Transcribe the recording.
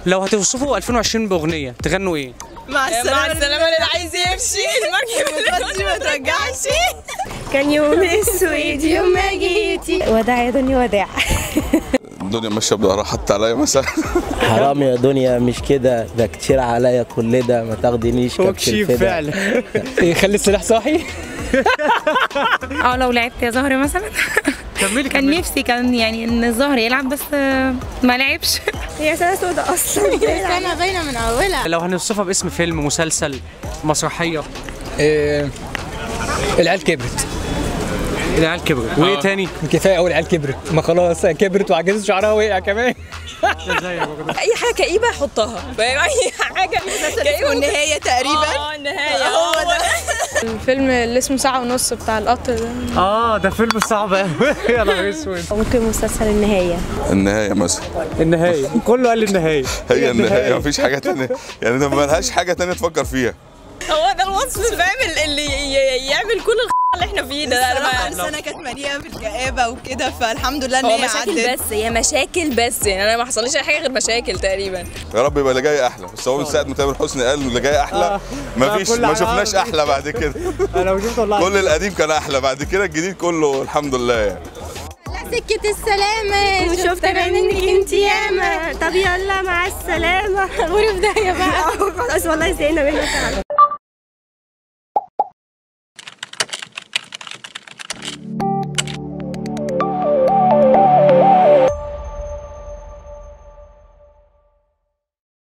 لو هتوصفوا 2020 باغنيه تغنوا ايه مع السلامة مع السلامة اللي عايز يمشي المركب اللي ما ترجعش كان يوم اسود يوم ما جيتي وداع يا دنيا وداع الدنيا ماشيه بظهرها حتى عليا مثلا حرام يا دنيا مش كده ده كتير عليا كل ده ما تاخدنيش كبش الفدا يخلي السلاح صاحي اه لو لعبت يا زهر مثلا كملي كان كملي. نفسي كان يعني ان الزهر يلعب بس آه، ما لعبش هي سنة سودة أصلا انا باينة من أولها لو هنوصفها باسم فيلم مسلسل مسرحيه العيال كبرت العيال كبرت وايه تاني كفايه قوي العيال كبرت ما خلاص كبرت وعجزت شعرها وقع كمان اي حاجه كئيبه احطها فاهم اي حاجه كئيبه والنهاية تقريبا اه النهايه هو ده الفيلم اللي اسمه ساعة ونص بتاع القطر ده اه ده فيلم صعب قوي يا نهار اسود ممكن مسلسل النهاية النهايه مثلا النهايه كله قال النهايه هي النهايه مفيش حاجه تانية يعني ده ملهاش حاجه تانية تفكر فيها هو ده الوصف فاهم اللي ي- يعمل كل الخ اللي احنا فيه ده الصراحة انا ما السنة كانت مليئة بالكآبة وكده فالحمد لله إن هو هي مشاكل عدت بس هي مشاكل بس يعني انا ما حصليش اي حاجه غير مشاكل تقريبا يا رب يبقى اللي جاي احلى بس هو من ساعه ما تامر حسني قال اللي جاي احلى مفيش كل ما حاجة شفناش عارف. احلى بعد كده انا وجبت والله كل القديم كان احلى بعد كده الجديد كله الحمد لله يعني سكة السلامة وشفت انا منك انت ياما طب يلا مع السلامة غرف ده يا بقى خلاص والله زهقنا منه فعلا